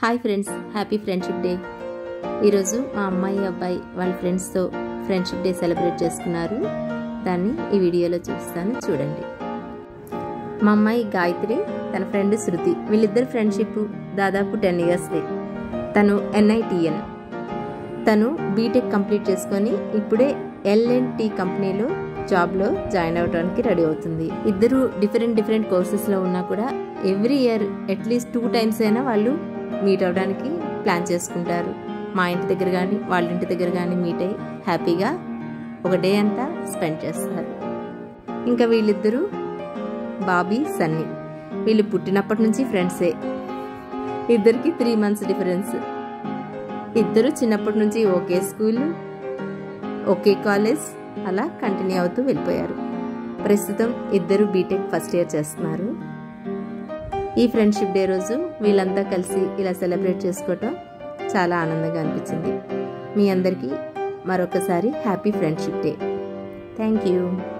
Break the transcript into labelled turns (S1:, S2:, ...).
S1: hi friends happy friendship day ఈరోజు మా అమ్మాయి అబ్బాయి వాళ్ళ ఫ్రెండ్స్తో ఫ్రెండ్షిప్ డే సెలబ్రేట్ చేసుకున్నారు దాన్ని ఈ వీడియోలో చూస్తాను చూడండి మా అమ్మాయి గాయత్రి తన ఫ్రెండ్ శృతి వీళ్ళిద్దరు ఫ్రెండ్షిప్ దాదాపు టెన్ ఇయర్స్దే తను ఎన్ఐటిఎన్ తను బీటెక్ కంప్లీట్ చేసుకొని ఇప్పుడే ఎల్ఎన్టీ కంపెనీలో జాబ్లో జాయిన్ అవ్వడానికి రెడీ అవుతుంది ఇద్దరు డిఫరెంట్ డిఫరెంట్ కోర్సెస్లో ఉన్నా కూడా every year at least two times అయినా వాళ్ళు మీట్ అవ్వడానికి ప్లాన్ చేసుకుంటారు మా ఇంటి దగ్గర కానీ వాళ్ళ ఇంటి దగ్గర కానీ మీట్ అయ్యి హ్యాపీగా ఒక డే అంతా స్పెండ్ చేస్తారు ఇంకా వీళ్ళిద్దరూ బాబీ సన్నీ వీళ్ళు పుట్టినప్పటి నుంచి ఫ్రెండ్సే ఇద్దరికి త్రీ మంత్స్ డిఫరెన్స్ ఇద్దరు చిన్నప్పటి నుంచి ఒకే స్కూల్ ఒకే కాలేజ్ అలా కంటిన్యూ అవుతూ వెళ్ళిపోయారు ప్రస్తుతం ఇద్దరు బీటెక్ ఫస్ట్ ఇయర్ చేస్తున్నారు ఈ ఫ్రెండ్షిప్ డే రోజు వీళ్ళంతా కలిసి ఇలా సెలబ్రేట్ చేసుకోవటం చాలా ఆనందంగా అనిపించింది మీ అందరికీ మరొకసారి happy friendship day thank you